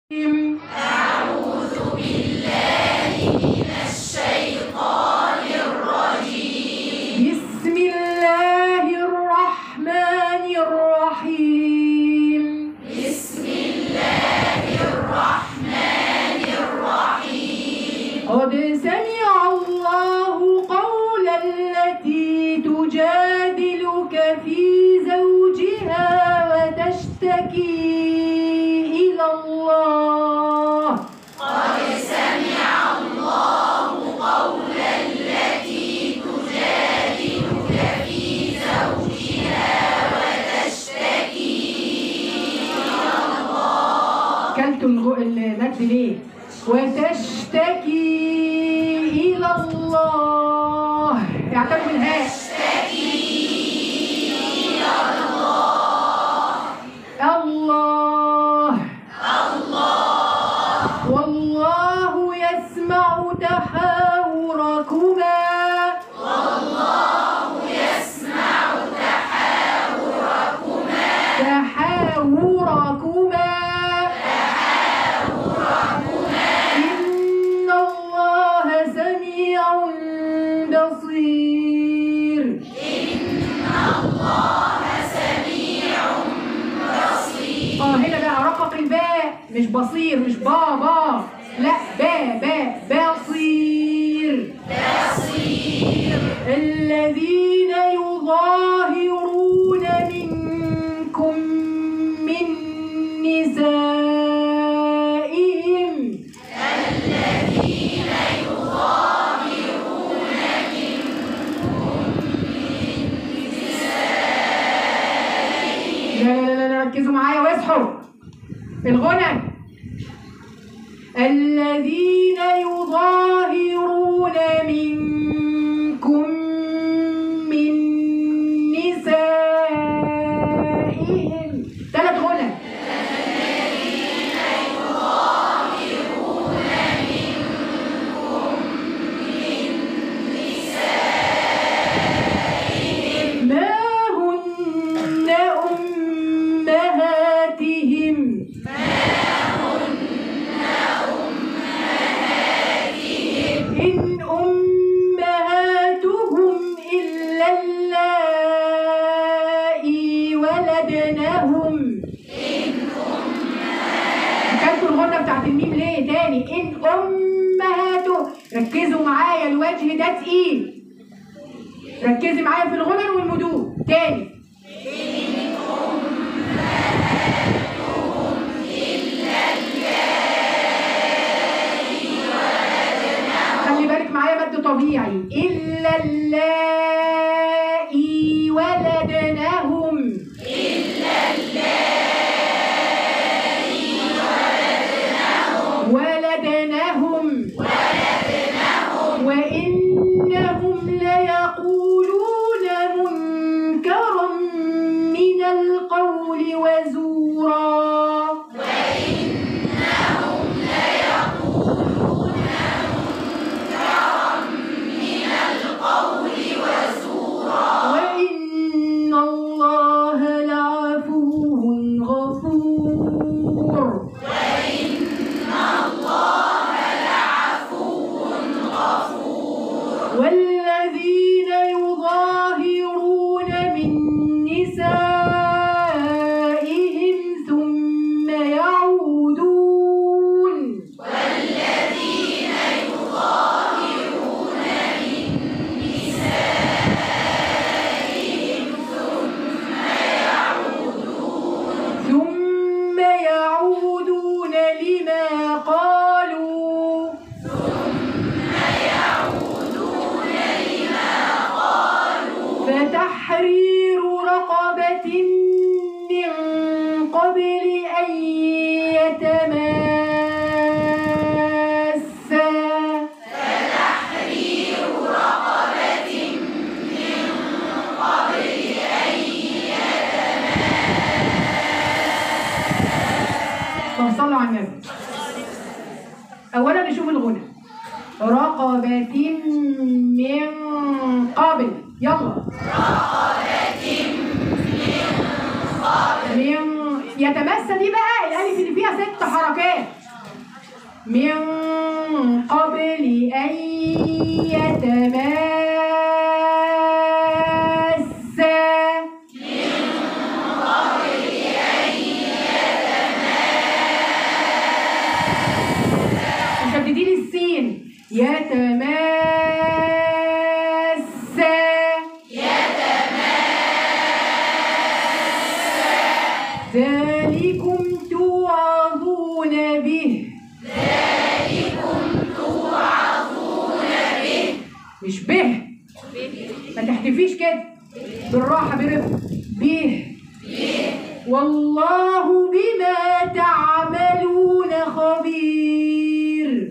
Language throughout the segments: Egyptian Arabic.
بسم الله الرحمن الرحيم بسم الله الرحمن الرحيم قد سمع الله قول التي تجادلك في زوجها وتشتكي إلى الله قد سمع الله قول التي تجادلك في زوجها وتشتكي كلت الغ- المد ليه وتشتكي إلى الله اعتبر بالهاء الله والله يسمع تحاوركما يسمع تحاوركما تحاوركما إن الله سميع بصير اه هنا بقى رقق الباء مش بصير مش بابا لا با با بصير بصير الذين يظاهرون منكم من نسائهم الذين يظاهرون لا لا لا لا ركزوا معايا واصحوا الغنى الذين يظاهرون منكم من نسائهم ثلاث غنى ما هن أمهاتهم إن أمهاتهم إلا اللائي ولدنهم كانتوا الغنة بتاعت الميم ليه تاني إن أمهاتهم ركزوا معايا الوجه ده تقيل ركزي معايا في الغنن والمدود تاني خلي بالك معايا مد طبيعي إلا اللائي ولدنهم ولدنهم وإنهم ليقولون منكرا من القول وزورا وإن الله لعفو غفور والذين يظاهرون من نسائهم ثم يعودون ثم يعودون لما قالوا فتحرير رقبة من قبل أن يتماسا طب صلوا على النبي أولا نشوف الغنى رقبة من قبل يلا من يتمثل دي بقى الالف اللي فيها ست حركات من قبل أن يتماسا مشددين السين يتماسا ذلكم توعظون به مش به ما تحتفيش كده بالراحة برفق به والله بما تعملون خبير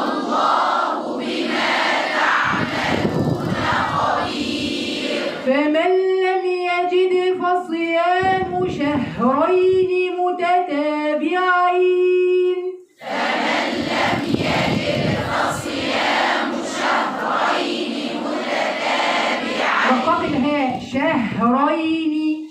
فمن لم يجد فصيام شهرين متتابعين رقق الهاء شهرين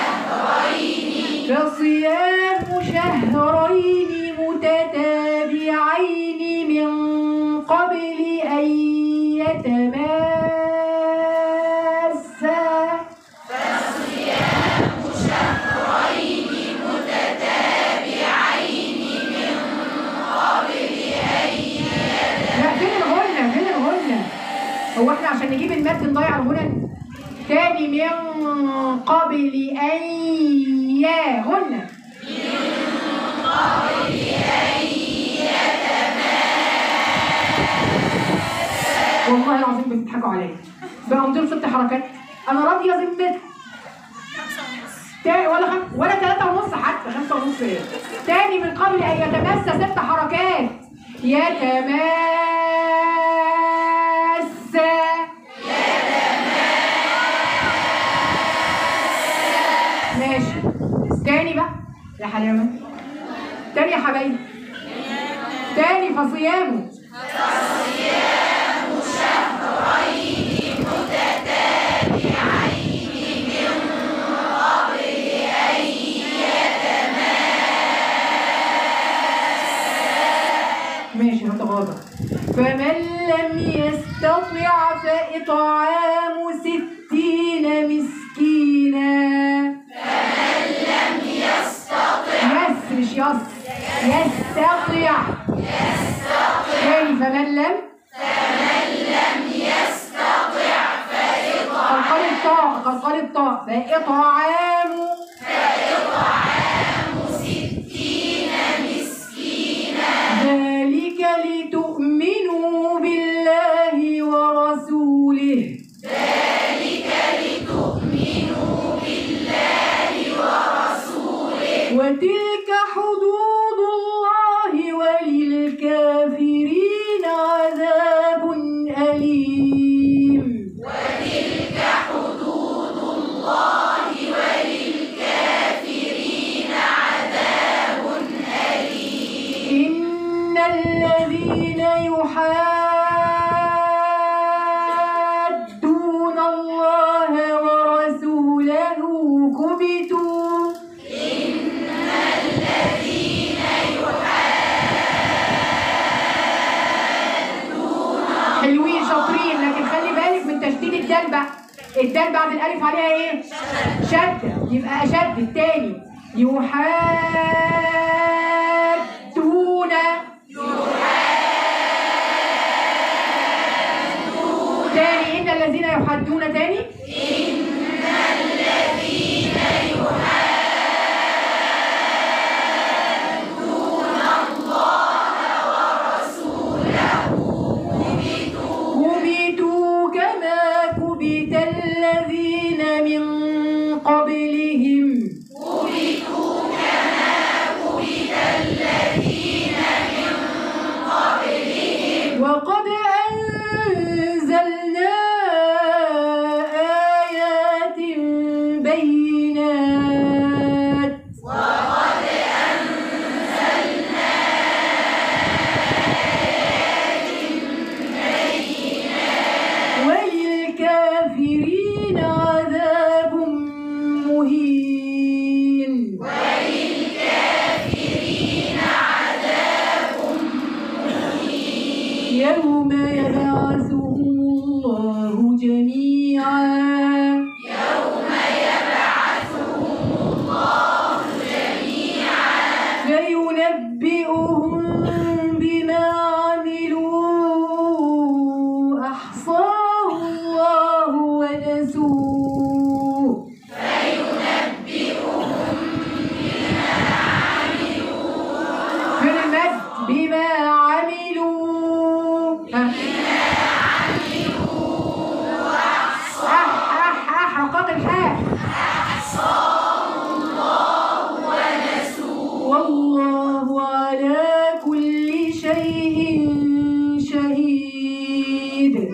فصيام شهرين متتابعين من قبل أن يتماسا لا فين الغنى فين الغنى هو احنا عشان نجيب المد نضيع الغنى تاني من قبل أن يا غنى والله العظيم بتضحكوا عليا بقى قمت ست حركات انا راضيه ذمتك تاني ولا خم... ولا ثلاثة ونص حتى خمسة ونص ايه تاني من قبل ان يتمسى ست حركات يتماسى ماشي تاني بقى يا حلاوة تاني يا حبايبي تاني فصيامه ماشي هتغاضى فمن لم يستطع فإطعام ستين مسكينا فمن لم يستطع يس مش يس يستطيع تاني فمن لم قلقل الطاء قلقل الطاء فإطعام ذلك لتؤمنوا بالله ورسوله وتلك حدود الله وللكافرين عذاب أليم إن الذين يحادون الله ورسوله كبتوا حلوين شاطرين لكن خلي بالك من تشديد الدال بقى الدال بعد الالف عليها ايه شده يبقى اشد التاني يحادون تاني ان الذين يحادون تاني كبتوا كما كبت الذين من قبلهم وقد أنزلنا يوم يبعثهم الله جميعا فينبئهم بما عملوا أحصاه الله ونسوه في المد بما عملوا ها. أح أح أح رقاق الحاء والله على كل شيء شهيد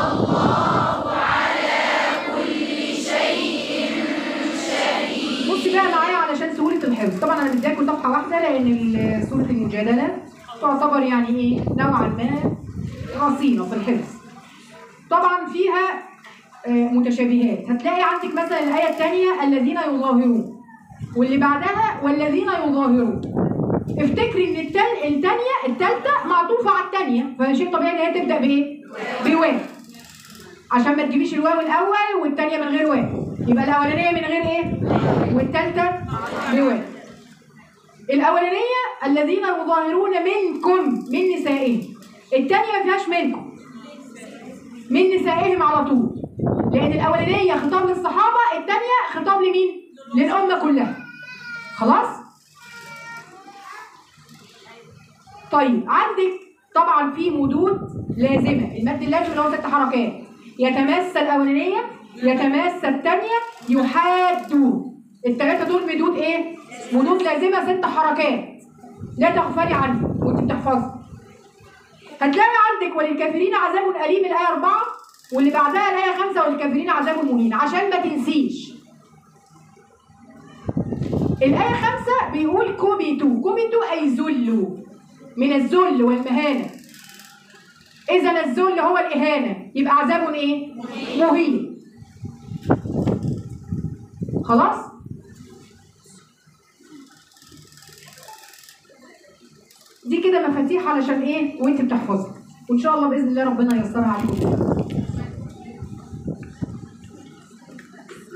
بصي بقى معايا علشان سهولة الحفظ طبعا انا مدياكم صفحة واحدة لان ال- سورة المجادلة تعتبر يعني ايه نوعا ما رصينة في الحفظ طبعا فيها آه، متشابهات هتلاقي عندك مثلا الآية الثانية الذين يظاهرون واللي بعدها والذين يظاهرون افتكري ان التل... الثانية الثالثة معطوفة على الثانية فشيء طبيعي ان هي تبدأ بايه؟ بواو عشان ما تجيبيش الواو الاول والثانيه من غير واو يبقى الاولانيه من غير ايه والثالثه بواو الاولانيه الذين يظاهرون منكم من نسائهم الثانيه ما فيهاش منكم من نسائهم على طول لان الاولانيه خطاب للصحابه الثانيه خطاب لمين للامه كلها خلاص طيب عندك طبعا في مدود لازمه المد اللازم اللي هو ست حركات يتماس الاولانيه يتماس الثانيه يحادوا الثلاثه دول مدود ايه مدود لازمه ست حركات لا تغفلي عنه وانت بتحفظي هتلاقي عندك وللكافرين عذاب أليم الآية 4 واللي بعدها الآية 5 وللكافرين عذاب مهين عشان ما تنسيش الآية 5 بيقول كوميتو كوميتو أي ذلوا من الذل والمهانة إذا الذل هو الإهانة يبقى عذاب إيه؟ مهين خلاص؟ دي كده مفاتيح علشان إيه؟ وأنت بتحفظي وإن شاء الله بإذن الله ربنا ييسرها عليكم